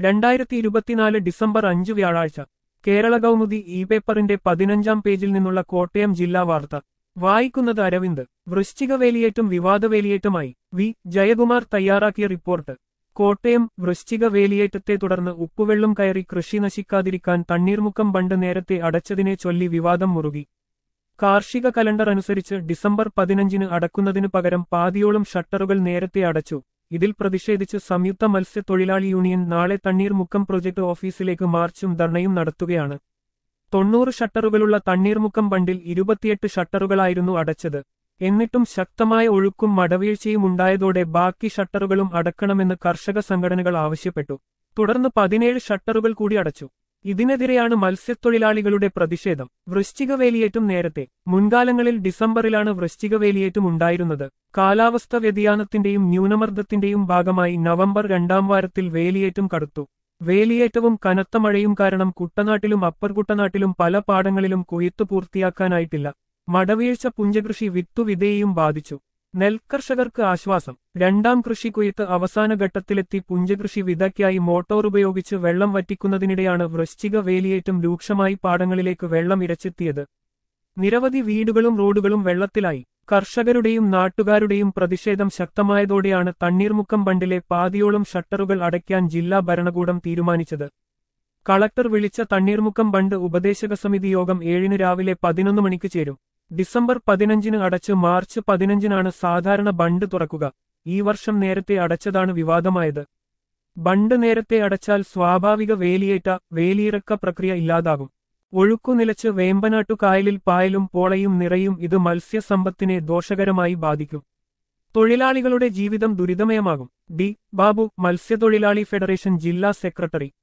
രണ്ടായിരത്തി ഇരുപത്തിനാല് ഡിസംബർ അഞ്ച് വ്യാഴാഴ്ച കേരള കൗമുദി ഇ പേപ്പറിന്റെ പതിനഞ്ചാം പേജിൽ നിന്നുള്ള കോട്ടയം ജില്ലാ വാർത്ത വായിക്കുന്നത് അരവിന്ദ് വൃശ്ചിക വേലിയേറ്റും വിവാദ വേലിയേറ്റുമായി വി ജയകുമാർ തയ്യാറാക്കിയ റിപ്പോർട്ട് കോട്ടയം വൃശ്ചിക വേലിയേറ്റത്തെ തുടർന്ന് ഉപ്പുവെള്ളം കയറി കൃഷി നശിക്കാതിരിക്കാൻ തണ്ണീർമുക്കം ബണ്ട് നേരത്തെ അടച്ചതിനെ ചൊല്ലി വിവാദം മുറുകി കാർഷിക കലണ്ടർ അനുസരിച്ച് ഡിസംബർ പതിനഞ്ചിന് അടക്കുന്നതിനു പകരം പാതിയോളം ഷട്ടറുകൾ നേരത്തെ അടച്ചു ഇതിൽ പ്രതിഷേധിച്ച് സംയുക്ത മത്സ്യത്തൊഴിലാളി യൂണിയൻ നാളെ തണ്ണീർമുക്കം പ്രൊജക്ട് ഓഫീസിലേക്ക് മാർച്ചും ധർണയും നടത്തുകയാണ് തൊണ്ണൂറ് ഷട്ടറുകളുള്ള തണ്ണീർമുക്കം ബണ്ടിൽ ഇരുപത്തിയെട്ട് ഷട്ടറുകളായിരുന്നു അടച്ചത് എന്നിട്ടും ശക്തമായ ഒഴുക്കും മടവീഴ്ചയും ഉണ്ടായതോടെ ബാക്കി ഷട്ടറുകളും അടക്കണമെന്ന് കർഷക സംഘടനകൾ ആവശ്യപ്പെട്ടു തുടർന്ന് പതിനേഴ് ഷട്ടറുകൾ കൂടി അടച്ചു ഇതിനെതിരെയാണ് മത്സ്യത്തൊഴിലാളികളുടെ പ്രതിഷേധം വൃശ്ചിക വേലിയേറ്റും നേരത്തെ മുൻകാലങ്ങളിൽ ഡിസംബറിലാണ് വൃശ്ചിക വേലിയേറ്റും ഉണ്ടായിരുന്നത് കാലാവസ്ഥ വ്യതിയാനത്തിന്റെയും ന്യൂനമർദ്ദത്തിന്റെയും ഭാഗമായി നവംബർ രണ്ടാം വാരത്തിൽ വേലിയേറ്റം കടുത്തു വേലിയേറ്റവും കനത്ത മഴയും കാരണം കുട്ടനാട്ടിലും അപ്പർ കുട്ടനാട്ടിലും പല പാടങ്ങളിലും കൊയ്ത്തു പൂർത്തിയാക്കാനായിട്ടില്ല മടവീഴ്ച പുഞ്ചകൃഷി വിത്തുവിധേയും ബാധിച്ചു നെൽകർഷകർക്ക് ആശ്വാസം രണ്ടാം കൃഷി കൊയ്ത്ത് അവസാന ഘട്ടത്തിലെത്തി പുഞ്ചകൃഷി വിതയ്ക്കായി മോട്ടോർ ഉപയോഗിച്ച് വെള്ളം വറ്റിക്കുന്നതിനിടെയാണ് വൃശ്ചിക വേലിയേറ്റം രൂക്ഷമായി പാടങ്ങളിലേക്ക് വെള്ളം ഇരച്ചെത്തിയത് നിരവധി വീടുകളും റോഡുകളും വെള്ളത്തിലായി കർഷകരുടെയും നാട്ടുകാരുടെയും പ്രതിഷേധം ശക്തമായതോടെയാണ് തണ്ണീർമുക്കം ബണ്ടിലെ പാതിയോളം ഷട്ടറുകൾ അടയ്ക്കാൻ ജില്ലാ ഭരണകൂടം തീരുമാനിച്ചത് കളക്ടർ വിളിച്ച തണ്ണീർമുക്കം ബണ്ട് ഉപദേശക സമിതി യോഗം ഏഴിന് രാവിലെ പതിനൊന്ന് മണിക്ക് ചേരും ഡിസംബർ പതിനഞ്ചിന് അടച്ച് മാർച്ച് പതിനഞ്ചിനാണ് സാധാരണ ബണ്ട് തുറക്കുക ഈ വർഷം നേരത്തെ അടച്ചതാണ് വിവാദമായത് ബണ്ട് നേരത്തെ അടച്ചാൽ സ്വാഭാവിക വേലിയേറ്റ വേലിയിറക്ക പ്രക്രിയ ഇല്ലാതാകും ഒഴുക്കുനിലച്ച് വേമ്പനാട്ടു കായലിൽ പായലും പോളയും നിറയും ഇത് മത്സ്യസമ്പത്തിനെ ദോഷകരമായി ബാധിക്കും തൊഴിലാളികളുടെ ജീവിതം ദുരിതമയമാകും ഡി ബാബു മത്സ്യത്തൊഴിലാളി ഫെഡറേഷൻ ജില്ലാ സെക്രട്ടറി